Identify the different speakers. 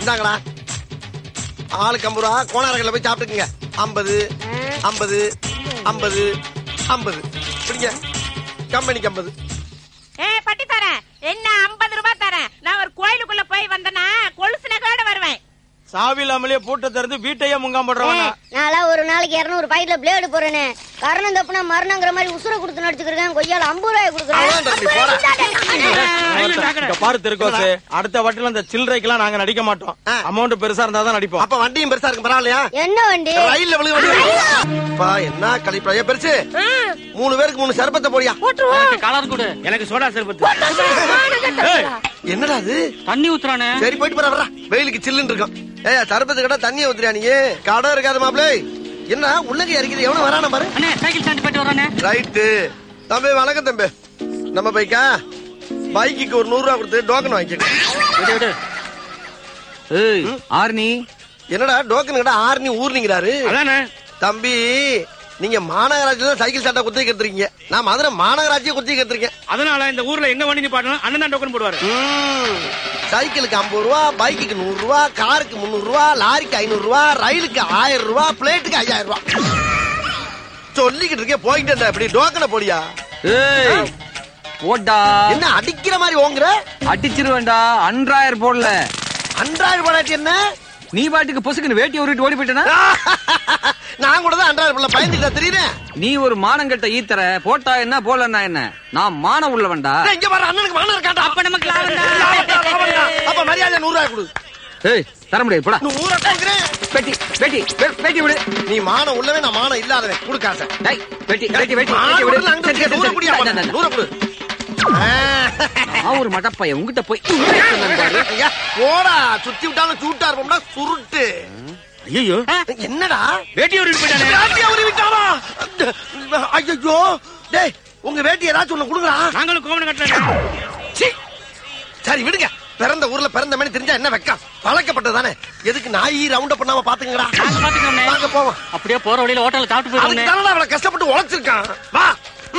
Speaker 1: இந்தாங்களா ஆளுக்கு ஐம்பது ரூபா கோணாரங்கள்ல போய் சாப்பிட்டுக்குங்க ஐம்பது ஐம்பது ஐம்பது ஐம்பது பிடிங்க கம்பெனிக்கு ஐம்பது
Speaker 2: ஏ பட்டி தரேன் என்ன ஐம்பது ரூபாய் தரேன் நான் ஒரு கோயிலுக்குள்ள போய் வந்தனா கொலுசு நகையோட வருவேன்
Speaker 3: சாவி இல்லாமலே பூட்டை திறந்து வீட்டையே முங்காம் போடுறவன
Speaker 4: நான்லாம் ஒரு நாளைக்கு இருநூறு பாக்கெட்ல பிளேடு போறேனே கரணம் தப்புனா மரணங்கிற மாதிரி உசுர கொடுத்து நடிச்சுக்கிறேன் கொய்யால ஐம்பது ரூபாய்
Speaker 1: அவ்வளவுதான் தம்பி, போடா.
Speaker 4: கொடுக்குறேன்
Speaker 3: இங்க பாரு திருக்கோசு அடுத்த வட்டில இந்த சில்லறைக்கெல்லாம் நாங்க நடிக்க மாட்டோம்
Speaker 1: ஆ.
Speaker 3: அமௌண்ட் பெருசா இருந்தா தான் நடிப்போம்
Speaker 1: அப்ப வண்டியும் பெருசா இருக்கு பரவாயில்லையா
Speaker 4: என்ன வண்டி
Speaker 1: ரயில்ல விழுக வண்டி பா என்ன கழிப்பா ஏன் பெருசு மூணு பேருக்கு மூணு சர்பத்தை போடியா
Speaker 5: கலர் கொடு எனக்கு சோடா சர்பத்து
Speaker 1: ஏய், என்னடா அது
Speaker 5: தண்ணி ஊத்துறானே
Speaker 1: சரி போயிட்டு போற வர்றா வெயிலுக்கு சில்லுன்னு இருக்கும் ஏய் சர்பத்து கடை தண்ணியை ஊத்துறியா நீ கடை இருக்காது மாப்பிளே என்ன உள்ளங்க இறக்கிது எவனும் வரான பாரு
Speaker 5: அண்ணே சைக்கிள் ஸ்டாண்ட் போயிட்டு வரானே
Speaker 1: ரைட்டு தம்பி வணக்கம் தம்பி நம்ம பைக்கா பைக்குக்கு ஒரு நூறு ரூபா கொடுத்து டோக்கன் வாங்கிக்க
Speaker 5: விடு விடு
Speaker 6: ஏய் ஆர்னி
Speaker 1: என்னடா டோக்கன் கடை ஆறுனி ஊர்னிங்கிறாரு
Speaker 5: அதானே
Speaker 1: தம்பி நீங்க மாநகராட்சியில தான் சைக்கிள் சாட்டா குத்தி கத்துறீங்க நான் மதுரை மாநகராட்சியை குத்தி கத்துருக்கேன்
Speaker 5: அதனால இந்த ஊர்ல எங்க வண்டி நிப்பாட்டணும் அண்ணன் தான் டோக்கன் போடுவாரு
Speaker 1: சைக்கிளுக்கு ஐம்பது ரூபா பைக்குக்கு நூறு ரூபா காருக்கு முந்நூறு ரூபா லாரிக்கு ஐநூறு ரூபா ரயிலுக்கு ஆயிரம் ரூபா பிளேட்டுக்கு ஐயாயிரம் ரூபா சொல்லிக்கிட்டு இருக்கேன் போய்கிட்டு இருந்தேன் இப்படி டோக்கனை போடியா
Speaker 6: ஏய் போடா
Speaker 1: என்ன அடிக்கிற மாதிரி ஓங்குற
Speaker 6: அடிச்சிருவேன்டா அன்றாயர் போடல
Speaker 1: அன்றாயிரம் போடாட்டி என்ன
Speaker 6: நீ பாட்டுக்கு பொசுக்குன்னு வேட்டி உருட்டு ஓடி போயிட்டனா
Speaker 1: நான் கூட தான் அன்றாயிரம் பிள்ளை பயந்துட்டா தெரியுறேன்
Speaker 6: நீ ஒரு மானங்கட்ட ஈத்தர போட்டா என்ன போலன்னா என்ன நான் மானம் உள்ளவன்டா
Speaker 1: இங்க பாரு அண்ணனுக்கு மகன் இருக்காண்டா
Speaker 2: அப்ப நமக்கு லாபம் தான்.
Speaker 1: லாபம்டா, லாபம்டா. அப்ப மரியாதை நூறு ரூபாய் கொடு
Speaker 6: ஏய் தர முடியாது போடா
Speaker 1: நூறு கொடுக்குறேன்
Speaker 6: பெட்டி பெட்டி பெ- பெட்டி விடு
Speaker 1: நீ மானம் உள்ளவே நான் மானம் இல்லாதவன் கொடுக்காச
Speaker 6: டேய் பெட்டி பெட்டி பெட்டி
Speaker 1: மானம்
Speaker 6: பெட்டி விடு
Speaker 1: உள்ளவன் அங்க
Speaker 6: சரி, சரி,
Speaker 1: நூறு
Speaker 6: சரி.
Speaker 1: குடியா
Speaker 6: இந்தா, இந்தா, இந்தா.
Speaker 1: நூறு கொடு ஆ.
Speaker 6: நான் ஒரு மட்டப்பையன் உங்ககிட்ட போய் சொன்னேன் பாரு.
Speaker 1: ஐயா, போடா சுத்தி விட்டாலும் சூட்டா இருப்போம்னா சுருட்டு
Speaker 5: ஐயோ
Speaker 1: என்னடா
Speaker 5: வேட்டி ஒரு போயிட்டானே
Speaker 1: வேட்டியை உருவி விட்டானா ஐயோ டேய் உங்க வேட்டி ஏதாச்சும் ஒண்ணு கொடுங்கடா
Speaker 5: நாங்களும் கோவணம் கட்டல
Speaker 1: சீ. சரி விடுங்க பிறந்த ஊர்ல பிறந்த மாதிரி தெரிஞ்சா என்ன வெக்கம் பழக்கப்பட்டதானே எதுக்கு நாய் ரவுண்ட பண்ணாம பாத்துங்கடா
Speaker 5: நாங்க பாத்துக்கிறோம்ண்ணே.
Speaker 1: வாங்க போவோம்
Speaker 5: அப்படியே போற வழியில ஹோட்டல்ல சாப்பிட்டு
Speaker 1: அதுக்கு
Speaker 5: போயிடுவோம்
Speaker 1: தானடா அவளை கஷ்டப்பட்டு உழைச்சிருக்கான் வா